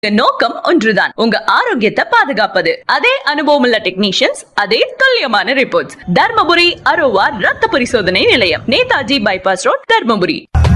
நோக்கம் ஒன்றுதான் உங்க ஆரோக்கியத்தை பாதுகாப்பது அதே அனுபவமுள்ள டெக்னீஷியன்ஸ் அதே துல்லியமான ரிப்போர்ட்ஸ் தர்மபுரி அரோவா ரத்த பரிசோதனை நிலையம் Netaji bypass road Dharmapuri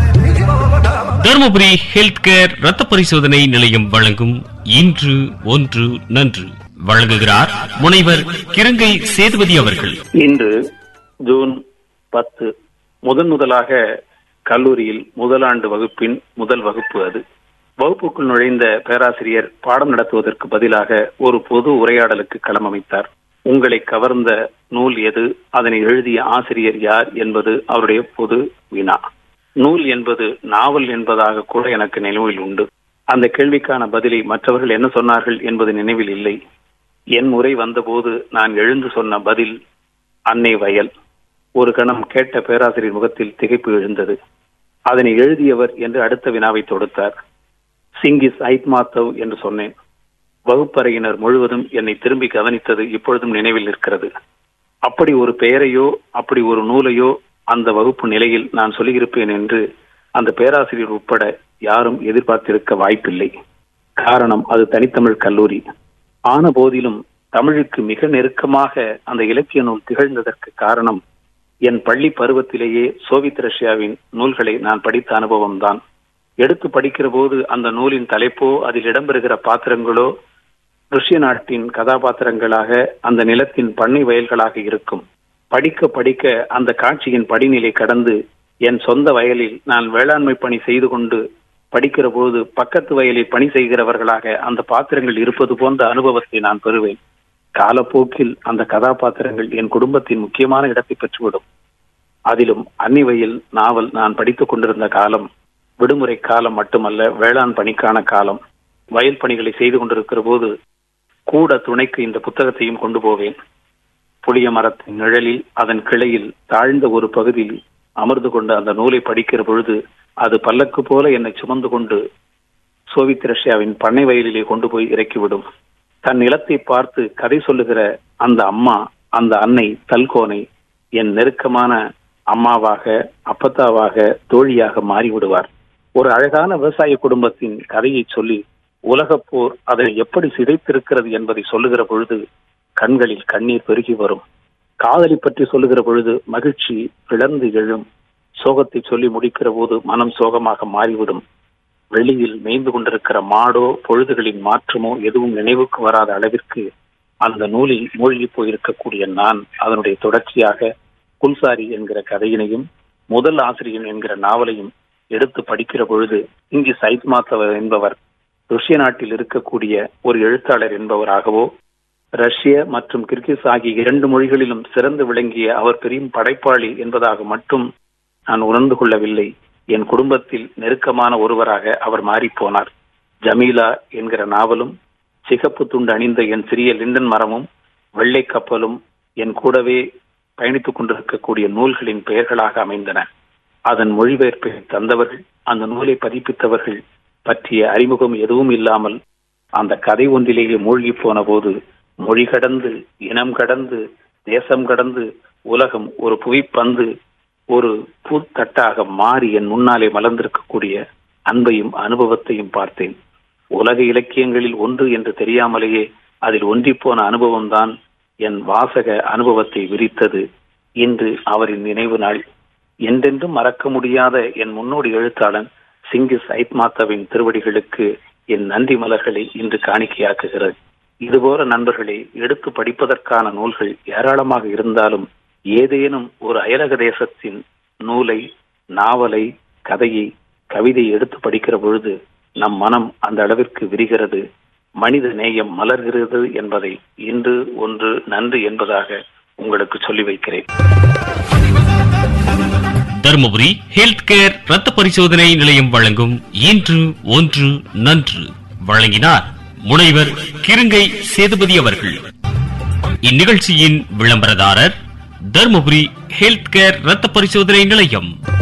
Dharmapuri health care ரத்த பரிசோதனை நிலையம் வழங்கும் இன்று ஒன்று நன்று வழங்குகிறார் முனைவர் கிருங்கை சேதுபதி அவர்கள் இன்று ஜூன் பத்து முதன் முதலாக கல்லூரியில் முதலாண்டு வகுப்பின் முதல் வகுப்பு அது வகுப்புக்குள் நுழைந்த பேராசிரியர் பாடம் நடத்துவதற்கு பதிலாக ஒரு பொது உரையாடலுக்கு களமமைத்தார் உங்களை கவர்ந்த நூல் எது அதனை எழுதிய ஆசிரியர் யார் என்பது அவருடைய பொது வினா நூல் என்பது நாவல் என்பதாக கூட எனக்கு நினைவில் உண்டு அந்த கேள்விக்கான பதிலை மற்றவர்கள் என்ன சொன்னார்கள் என்பது நினைவில் இல்லை என் முறை வந்தபோது நான் எழுந்து சொன்ன பதில் அன்னை வயல் ஒரு கணம் கேட்ட பேராசிரியர் முகத்தில் திகைப்பு எழுந்தது அதனை எழுதியவர் என்று அடுத்த வினாவை தொடுத்தார் சிங்கிஸ் ஐத்மாத்தவ் என்று சொன்னேன் வகுப்பறையினர் முழுவதும் என்னை திரும்பி கவனித்தது இப்பொழுதும் நினைவில் இருக்கிறது அப்படி ஒரு பெயரையோ அப்படி ஒரு நூலையோ அந்த வகுப்பு நிலையில் நான் சொல்லியிருப்பேன் என்று அந்த பேராசிரியர் உட்பட யாரும் எதிர்பார்த்திருக்க வாய்ப்பில்லை காரணம் அது தனித்தமிழ் கல்லூரி ஆன போதிலும் தமிழுக்கு மிக நெருக்கமாக அந்த இலக்கிய நூல் திகழ்ந்ததற்கு காரணம் என் பள்ளி பருவத்திலேயே சோவியத் ரஷ்யாவின் நூல்களை நான் படித்த அனுபவம்தான் எடுத்து படிக்கிற போது அந்த நூலின் தலைப்போ அதில் இடம்பெறுகிற பாத்திரங்களோ ருஷ்ய நாட்டின் கதாபாத்திரங்களாக அந்த நிலத்தின் பண்ணை வயல்களாக இருக்கும் படிக்க படிக்க அந்த காட்சியின் படிநிலை கடந்து என் சொந்த வயலில் நான் வேளாண்மை பணி செய்து கொண்டு படிக்கிற போது பக்கத்து வயலில் பணி செய்கிறவர்களாக அந்த பாத்திரங்கள் இருப்பது போன்ற அனுபவத்தை நான் பெறுவேன் காலப்போக்கில் அந்த கதாபாத்திரங்கள் என் குடும்பத்தின் முக்கியமான இடத்தை பெற்றுவிடும் அதிலும் அன்னிவையில் நாவல் நான் படித்துக் கொண்டிருந்த காலம் விடுமுறை காலம் மட்டுமல்ல வேளாண் பணிக்கான காலம் வயல் பணிகளை செய்து கொண்டிருக்கிற போது கூட துணைக்கு இந்த புத்தகத்தையும் கொண்டு போவேன் புளிய மரத்தின் நிழலில் அதன் கிளையில் தாழ்ந்த ஒரு பகுதியில் அமர்ந்து கொண்டு அந்த நூலை படிக்கிற பொழுது அது பல்லக்கு போல என்னை சுமந்து கொண்டு சோவியத் ரஷ்யாவின் பண்ணை வயலிலே கொண்டு போய் இறக்கிவிடும் தன் நிலத்தை பார்த்து கதை சொல்லுகிற அந்த அம்மா அந்த அன்னை தல்கோனை என் நெருக்கமான அம்மாவாக அப்பத்தாவாக தோழியாக மாறிவிடுவார் ஒரு அழகான விவசாய குடும்பத்தின் கதையை சொல்லி உலகப் போர் அதை எப்படி சிதைத்திருக்கிறது என்பதை சொல்லுகிற பொழுது கண்களில் கண்ணீர் பெருகி வரும் காதலை பற்றி சொல்லுகிற பொழுது மகிழ்ச்சி பிளர்ந்து எழும் சோகத்தை சொல்லி முடிக்கிற போது மனம் சோகமாக மாறிவிடும் வெளியில் மேய்ந்து கொண்டிருக்கிற மாடோ பொழுதுகளின் மாற்றமோ எதுவும் நினைவுக்கு வராத அளவிற்கு அந்த நூலில் மூழ்கி போயிருக்கக்கூடிய நான் அதனுடைய தொடர்ச்சியாக குல்சாரி என்கிற கதையினையும் முதல் ஆசிரியன் என்கிற நாவலையும் எடுத்து படிக்கிற பொழுது இங்கு சைத் மாத்தவர் என்பவர் ருஷ்ய நாட்டில் இருக்கக்கூடிய ஒரு எழுத்தாளர் என்பவராகவோ ரஷ்ய மற்றும் கிர்கிஸ் ஆகிய இரண்டு மொழிகளிலும் சிறந்து விளங்கிய அவர் பெரிய படைப்பாளி என்பதாக மட்டும் நான் உணர்ந்து கொள்ளவில்லை என் குடும்பத்தில் நெருக்கமான ஒருவராக அவர் மாறிப்போனார் ஜமீலா என்கிற நாவலும் சிகப்பு துண்டு அணிந்த என் சிறிய லிண்டன் மரமும் வெள்ளை கப்பலும் என் கூடவே பயணித்துக் கொண்டிருக்கக்கூடிய நூல்களின் பெயர்களாக அமைந்தன அதன் மொழிபெயர்ப்பை தந்தவர்கள் அந்த நூலை பதிப்பித்தவர்கள் பற்றிய அறிமுகம் எதுவும் இல்லாமல் அந்த கதை ஒன்றிலேயே மூழ்கி போன போது மொழி கடந்து இனம் கடந்து தேசம் கடந்து உலகம் ஒரு புவிப்பந்து ஒரு பூத்தட்டாக மாறி என் முன்னாலே மலர்ந்திருக்கக்கூடிய அன்பையும் அனுபவத்தையும் பார்த்தேன் உலக இலக்கியங்களில் ஒன்று என்று தெரியாமலேயே அதில் ஒன்றிப்போன அனுபவம்தான் என் வாசக அனுபவத்தை விரித்தது இன்று அவரின் நினைவு நாள் என்றென்றும் மறக்க முடியாத என் முன்னோடி எழுத்தாளன் சிங்கிஸ் ஐத்மாத்தாவின் திருவடிகளுக்கு என் நன்றி மலர்களை இன்று காணிக்கையாக்குகிறது இதுபோல நண்பர்களை எடுத்து படிப்பதற்கான நூல்கள் ஏராளமாக இருந்தாலும் ஏதேனும் ஒரு அயலக தேசத்தின் நூலை நாவலை கதையை கவிதை எடுத்து படிக்கிற பொழுது நம் மனம் அந்த அளவிற்கு விரிகிறது மனித நேயம் மலர்கிறது என்பதை இன்று ஒன்று நன்று என்பதாக உங்களுக்கு சொல்லி வைக்கிறேன் தருமபுரி ஹெல்த் கேர் ரத்த பரிசோதனை நிலையம் வழங்கும் இன்று ஒன்று நன்று வழங்கினார் முனைவர் கிருங்கை சேதுபதி அவர்கள் இந்நிகழ்ச்சியின் விளம்பரதாரர் தருமபுரி ஹெல்த் கேர் ரத்த பரிசோதனை நிலையம்